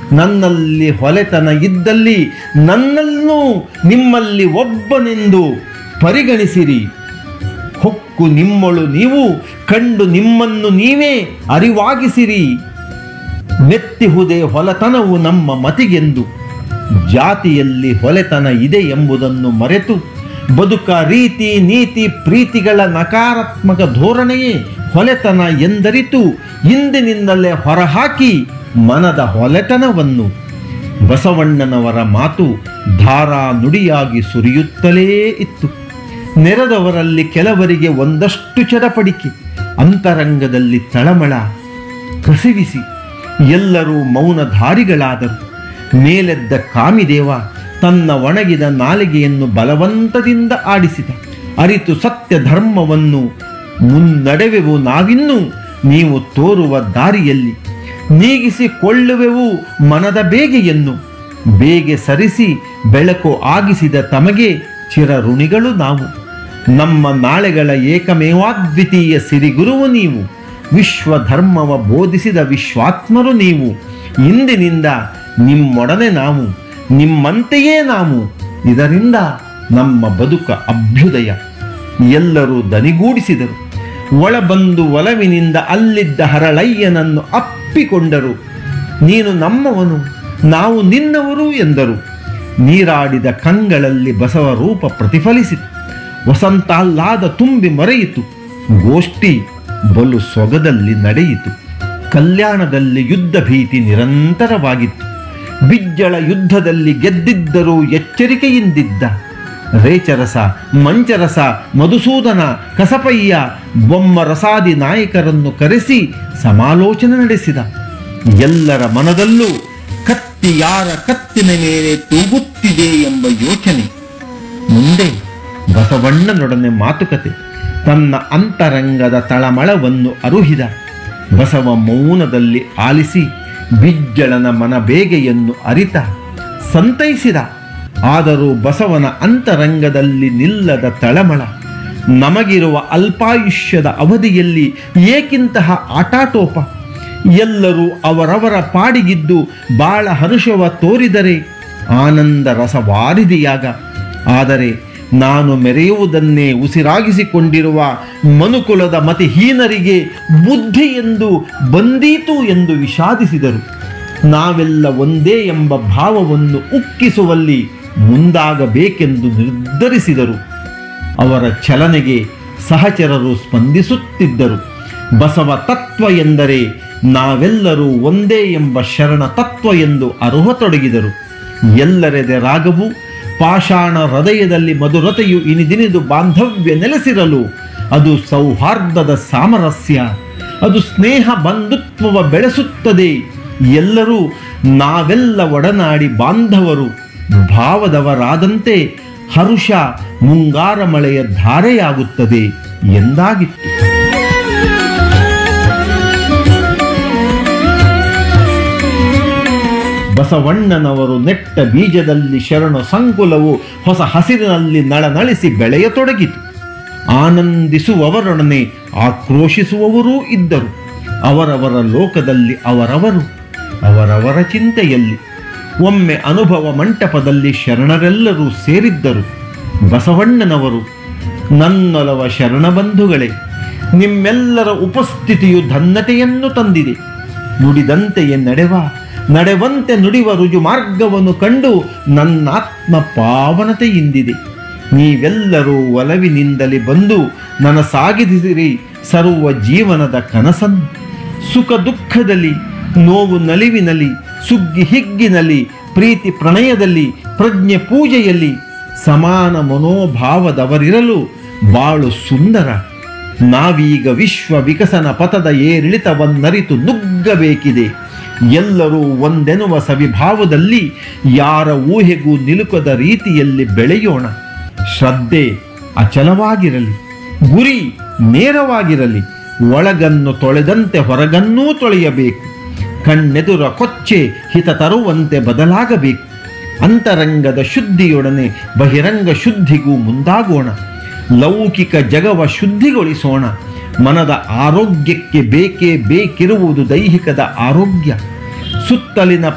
ನನ್ನಲ್ಲಿ ಹೊಲೆತನ ಇದ್ದಲ್ಲಿ ನನ್ನನ್ನು ನಿಮ್ಮಲ್ಲಿ ಒಬ್ಬನೆಂದು ಪರಿಗಣಿಸಿರಿ ಹೊಕ್ಕು ನಿಮ್ಮಳು ನೀವು ಕಂಡು ನಿಮ್ಮನ್ನು ನೀವೇ ಅರಿವಾಗಿಸಿರಿ ಮೆತ್ತಿಹುದೇ ಹೊಲತನವು ನಮ್ಮ ಮತಿಗೆಂದು ಜಾತಿಯಲ್ಲಿ ಹೊಲೆತನ ಇದೆ ಎಂಬುದನ್ನು ಮರೆತು ಬದುಕ ರೀತಿ ನೀತಿ ಪ್ರೀತಿಗಳ ನಕಾರಾತ್ಮಕ ಧೋರಣೆಯೇ ಹೊಲೆತನ ಎಂದರಿತು ಇಂದಿನಿಂದಲೇ ಹೊರಹಾಕಿ ಮನದ ಹೊಲೆತನವನ್ನು ಬಸವಣ್ಣನವರ ಮಾತು ಧಾರಾ ನುಡಿಯಾಗಿ ಸುರಿಯುತ್ತಲೇ ಇತ್ತು ನೆರೆದವರಲ್ಲಿ ಕೆಲವರಿಗೆ ಒಂದಷ್ಟು ಚಡಪಡಿಕೆ ಅಂತರಂಗದಲ್ಲಿ ತಳಮಳ ಕಸಿವಿಸಿ ಎಲ್ಲರೂ ಮೌನಧಾರಿಗಳಾದರು ಮೇಲೆದ್ದ ಕಾಮಿದೇವ ತನ್ನ ಒಣಗಿದ ನಾಲಿಗೆಯನ್ನು ಬಲವಂತದಿಂದ ಆಡಿಸಿದ ಅರಿತು ಸತ್ಯ ಧರ್ಮವನ್ನು ಮುನ್ನಡೆವೆವು ನಾವಿನ್ನೂ ನೀವು ತೋರುವ ದಾರಿಯಲ್ಲಿ ನೀಗಿಸಿಕೊಳ್ಳುವೆವು ಮನದ ಬೇಗೆಯನ್ನು ಬೇಗೆ ಸರಿಸಿ ಬೆಳಕು ಆಗಿಸಿದ ತಮಗೆ ಚಿರಋಣಿಗಳು ನಾವು ನಮ್ಮ ನಾಳೆಗಳ ಏಕಮೇವಾದ್ವಿತೀಯ ಸಿರಿಗುರುವು ನೀವು ವಿಶ್ವ ಧರ್ಮವ ಬೋಧಿಸಿದ ವಿಶ್ವಾತ್ಮರು ನೀವು ಇಂದಿನಿಂದ ನಿಮ್ಮೊಡನೆ ನಾವು ನಿಮ್ಮಂತೆಯೇ ನಾವು ಇದರಿಂದ ನಮ್ಮ ಬದುಕ ಅಭ್ಯುದಯ ಎಲ್ಲರೂ ದನಿಗೂಡಿಸಿದರು ಒಳಬಂದು ಒಲವಿನಿಂದ ಅಲ್ಲಿದ್ದ ಹರಳಯ್ಯನನ್ನು ಅಪ್ಪಿಕೊಂಡರು ನೀನು ನಮ್ಮವನು ನಾವು ನಿನ್ನವರು ಎಂದರು ನೀರಾಡಿದ ಕಂಗಳಲ್ಲಿ ಬಸವ ರೂಪ ಪ್ರತಿಫಲಿಸಿತು ವಸಂತಾಹ್ಲಾದ ತುಂಬಿ ಮರೆಯಿತು ಗೋಷ್ಠಿ ಬಲು ಸೊಗದಲ್ಲಿ ನಡೆಯಿತು ಕಲ್ಯಾಣದಲ್ಲಿ ಯುದ್ಧ ಭೀತಿ ನಿರಂತರವಾಗಿತ್ತು ಬಿಜ್ಜಳ ಯುದ್ಧದಲ್ಲಿ ಗೆದ್ದಿದ್ದರೂ ಎಚ್ಚರಿಕೆಯಿಂದಿದ್ದ ರೇಚರಸ ಮಂಚರಸ ಮಧುಸೂದನ ಕಸಪಯ್ಯ ಬೊಮ್ಮರಸಾದಿ ನಾಯಕರನ್ನು ಕರೆಸಿ ಸಮಾಲೋಚನೆ ನಡೆಸಿದ ಎಲ್ಲರ ಮನದಲ್ಲೂ ಕತ್ತಿ ಯಾರ ಕತ್ತಿನ ಮೇಲೆ ತೂಗುತ್ತಿದೆ ಎಂಬ ಯೋಚನೆ ಮುಂದೆ ಬಸವಣ್ಣನೊಡನೆ ಮಾತುಕತೆ ತನ್ನ ಅಂತರಂಗದ ತಳಮಳವನ್ನು ಅರುಹಿದ ಬಸವ ಮೌನದಲ್ಲಿ ಆಲಿಸಿ ಬಿಜ್ಜಳನ ಮನ ಬೇಗೆಯನ್ನು ಅರಿತ ಸಂತೈಸಿದ ಆದರೂ ಬಸವನ ಅಂತರಂಗದಲ್ಲಿ ನಿಲ್ಲದ ತಳಮಳ ನಮಗಿರುವ ಅಲ್ಪಾಯುಷ್ಯದ ಅವಧಿಯಲ್ಲಿ ಏಕಿಂತಹ ಆಟಾಟೋಪ ಎಲ್ಲರೂ ಅವರವರ ಪಾಡಿಗಿದ್ದು ಬಾಳ ಹರುಷವ ತೋರಿದರೆ ಆನಂದ ರಸವಾರಿದಿಯಾಗ ಆದರೆ ನಾನು ಮೆರೆಯುವುದನ್ನೇ ಉಸಿರಾಗಿಸಿಕೊಂಡಿರುವ ಮನುಕುಲದ ಮತಿಹೀನರಿಗೆ ಬುದ್ಧಿ ಎಂದು ಬಂದೀತು ಎಂದು ವಿಷಾದಿಸಿದರು ನಾವೆಲ್ಲ ಒಂದೇ ಎಂಬ ಭಾವವನ್ನು ಉಕ್ಕಿಸುವಲ್ಲಿ ಮುಂದಾಗಬೇಕೆಂದು ನಿರ್ಧರಿಸಿದರು ಅವರ ಚಲನೆಗೆ ಸಹಚರರು ಸ್ಪಂದಿಸುತ್ತಿದ್ದರು ಬಸವ ತತ್ವ ಎಂದರೆ ನಾವೆಲ್ಲರೂ ಒಂದೇ ಎಂಬ ಶರಣ ತತ್ವ ಎಂದು ಅರುಹತೊಡಗಿದರು ಎಲ್ಲರೆದೆ ರಾಗವು ಪಾಷಾಣ ಹೃದಯದಲ್ಲಿ ಮಧುರತೆಯು ಇನಿದಿನಿದು ಬಾಂಧವ್ಯ ನೆಲೆಸಿರಲು ಅದು ಸೌಹಾರ್ದದ ಸಾಮರಸ್ಯ ಅದು ಸ್ನೇಹ ಬಂಧುತ್ವವ ಬೆಳೆಸುತ್ತದೆ ಎಲ್ಲರೂ ನಾವೆಲ್ಲ ಒಡನಾಡಿ ಬಾಂಧವರು ಭಾವದವರಾದಂತೆ ಹರುಷ ಮುಂಗಾರ ಮಳೆಯ ಧಾರೆಯಾಗುತ್ತದೆ ಎಂದಾಗಿತ್ತು ಬಸವಣ್ಣನವರು ನೆಟ್ಟ ಬೀಜದಲ್ಲಿ ಶರಣ ಸಂಕುಲವು ಹೊಸ ಹಸಿರಿನಲ್ಲಿ ನಳನಳಿಸಿ ಬೆಳೆಯತೊಡಗಿತು ಆನಂದಿಸುವವರೊಡನೆ ಆಕ್ರೋಶಿಸುವವರೂ ಇದ್ದರು ಅವರವರ ಲೋಕದಲ್ಲಿ ಅವರವರು ಅವರವರ ಚಿಂತೆಯಲ್ಲಿ ಒಮ್ಮೆ ಅನುಭವ ಮಂಟಪದಲ್ಲಿ ಶರಣರೆಲ್ಲರೂ ಸೇರಿದ್ದರು ಬಸವಣ್ಣನವರು ನನ್ನೊಲವ ಶರಣಬಂಧುಗಳೇ ನಿಮ್ಮೆಲ್ಲರ ಉಪಸ್ಥಿತಿಯು ಧನ್ಯತೆಯನ್ನು ತಂದಿದೆ ನುಡಿದಂತೆಯೇ ನಡೆವ ನಡೆವಂತೆ ನುಡಿವ ರುಜು ಮಾರ್ಗವನ್ನು ಕಂಡು ನನ್ನಾತ್ಮ ಪಾವನತೆಯಿಂದಿದೆ ನೀವೆಲ್ಲರೂ ಒಲವಿನಿಂದಲೇ ಬಂದು ನನಸಾಗಿಸಿರಿ ಸರ್ವ ಜೀವನದ ಕನಸನ್ನು ಸುಖ ದುಃಖದಲ್ಲಿ ನೋವು ನಲಿವಿನಲ್ಲಿ ಸುಗ್ಗಿ ಹಿಗ್ಗಿನಲ್ಲಿ ಪ್ರೀತಿ ಪ್ರಣಯದಲ್ಲಿ ಪ್ರಜ್ಞೆ ಪೂಜೆಯಲ್ಲಿ ಸಮಾನ ಮನೋಭಾವದವರಿರಲು ಬಾಳು ಸುಂದರ ನಾವೀಗ ವಿಶ್ವ ವಿಕಸನ ಪಥದ ಏರಿಳಿತವನ್ನರಿತು ನುಗ್ಗಬೇಕಿದೆ ಎಲ್ಲರೂ ಒಂದೆನ್ನುವ ಸವಿಭಾವದಲ್ಲಿ ಯಾರ ಊಹೆಗೂ ನಿಲುಕದ ರೀತಿಯಲ್ಲಿ ಬೆಳೆಯೋಣ ಶ್ರದ್ಧೆ ಅಚಲವಾಗಿರಲಿ ಗುರಿ ನೇರವಾಗಿರಲಿ ಒಳಗನ್ನು ತೊಳೆದಂತೆ ಹೊರಗನ್ನೂ ತೊಳೆಯಬೇಕು ಕಣ್ಣೆದುರ ಕೊಚ್ಚೆ ಹಿತ ತರುವಂತೆ ಬದಲಾಗಬೇಕು ಅಂತರಂಗದ ಶುದ್ಧಿಯೊಡನೆ ಬಹಿರಂಗ ಶುದ್ಧಿಗೂ ಮುಂದಾಗೋಣ ಲೌಕಿಕ ಜಗವ ಶುದ್ಧಿಗೊಳಿಸೋಣ ಮನದ ಆರೋಗ್ಯಕ್ಕೆ ಬೇಕೇ ಬೇಕಿರುವುದು ದೈಹಿಕದ ಆರೋಗ್ಯ ಸುತ್ತಲಿನ